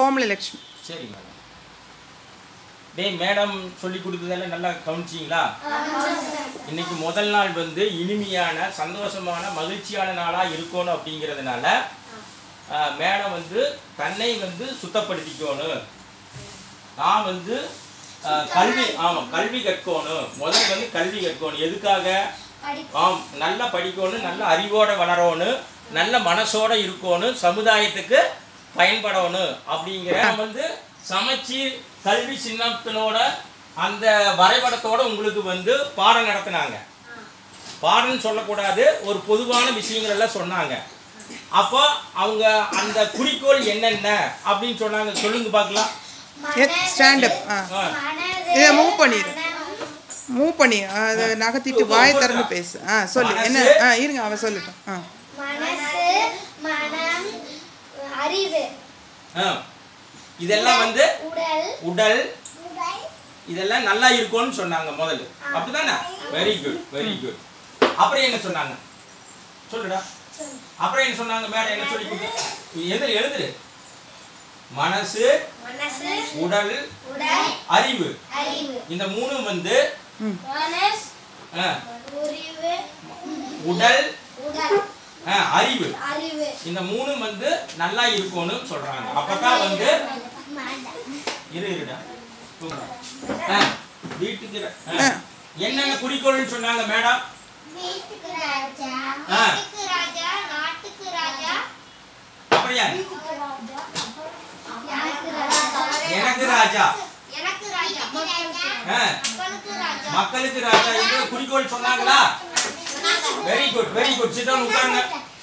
கோமலலட்சுமி சரி மேடம் டேய் மேடம் சொல்லி கொடுத்ததெல்லாம் நல்லா கவனிச்சிங்களா இன்னைக்கு முதல் நாள் வந்து இனிமையான சந்தோஷமான மகிழ்ச்சியான நாளாக இருக்கணும் அப்படிங்கிறதுனால ஆஹ், மேடம் வந்து தன்னை வந்து சுத்தப்படுத்திக்கணும் நான் வந்து ஆஹ், கல்வி ஆமாம் கல்வி கற்கணும் முதல்ல வந்து கல்வி கற்கணும் எதுக்காக ஆம் நல்லா படிக்கணும் நல்ல அறிவோட வளரணும் நல்ல மனசோட இருக்கணும் சமுதாயத்துக்கு பயன்படணும் அப்படிங்கிற வந்து சமச்சீர் கல்வி சின்னத்தினோட அந்த வரைபடத்தோட உங்களுக்கு வந்து பாடம் நடத்தினாங்க பாடம்னு சொல்லக்கூடாது ஒரு பொதுவான விஷயங்கள் எல்லாம் சொன்னாங்க அப்போ அவங்க அந்த குறிக்கோள் என்னென்ன அப்படின்னு சொன்னாங்க சொல்லுங்க பார்க்கலாம் ஸ்டாண்ட் அப் ஆ ஆ, இதை மூவ் பண்ணிடு மூவ் பண்ணி அதை நகர்த்திட்டு வாய் திறந்து பேசு ஆ சொல்லு என்ன ஆ இருங்க அவன் சொல்லட்டும் ஆ மனசு மனம் அறிவு ஆ. இதெல்லாம் வந்து உடல் உடல் இதெல்லாம் நல்லா இருக்கும்னு சொன்னாங்க முதல்ல அப்படிதானே வெரி குட் வெரி குட் அப்புறம் என்ன சொன்னாங்க சொல்லுடா அப்புறம் என்ன சொன்னாங்க மேடம் என்ன சொல்லி கொடுத்து எது எழுதுரு மனசு மனசு உடல் உடல் அறிவு அறிவு இந்த மூணும் வந்து மனஸ் ஆ, அறிவு உடல் உடல் ஆ, அறிவு அறிவு இந்த மூணும் வந்து நல்லா இருக்கும்னு சொல்றாங்க அப்பதான் வந்து இரு இருடா தூங்குடா. ஆ, வீட்டுக்கு ர- ஆ. என்னென்ன குறிக்கோள்னு சொன்னாங்க மேடம் வீட்டுக்கு ராஜா ஆ. வீட்டுக்கு ராஜா நாட்டுக்கு ராஜா அப்படியா வீட்டுக்கு ராஜா எனக்கு ராஜா எனக்கு ராஜா எனக்கு ராஜா ஆ, மக்களுக்கு ராஜா மக்களுக்கு ராஜா என்று குறிக்கோள் சொன்னாங்களா வெரி குட் வெரி குட் சிட்டம் உட்காருங்க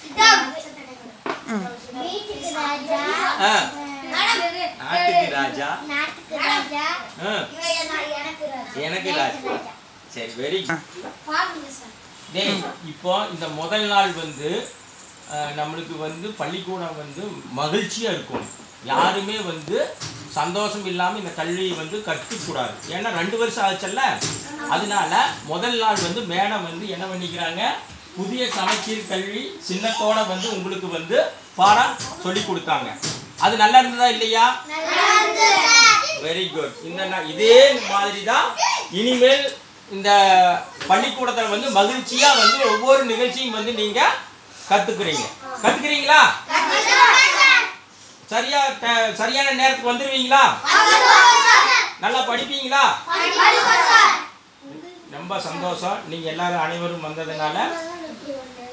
வீட்டுக்கு ராஜா ஆ, நாட்டுக்கு ராஜா நாட்டுக்கு ராஜா ஆ, எனக்கு ராஜா எனக்கு ராஜா சரி வெரி குட் பாருங்க சார் டேய் இப்போ இந்த முதல் நாள் வந்து அஹ், நம்மளுக்கு வந்து பள்ளிக்கூடம் வந்து மகிழ்ச்சியா இருக்கும் யாருமே வந்து சந்தோஷம் இல்லாம இந்த கல்வியை வந்து கற்றுக்கூடாது ஏன்னா ரெண்டு வருஷம் ஆச்சுல்ல அதனால முதல் நாள் வந்து மேடம் வந்து என்ன பண்ணிக்கிறாங்க புதிய சமச்சீர் கல்வி சின்னத்தோட வந்து உங்களுக்கு வந்து பாடம் சொல்லி கொடுத்தாங்க அது நல்லா இருந்ததா இல்லையா வெரி குட் இந்த நா- இதே மாதிரி தான் இனிமேல் இந்த பள்ளிக்கூடத்தில் வந்து மகிழ்ச்சியா வந்து ஒவ்வொரு நிகழ்ச்சியும் வந்து நீங்க கத்துக்கிறீங்க கத்துக்கிறீங்களா சரியா ட- சரியான நேரத்துக்கு வந்துருவீங்களா நல்லா படிப்பீங்களா ரொம்ப சந்தோஷம் நீங்க எல்லாரும் அனைவரும் வந்ததுனால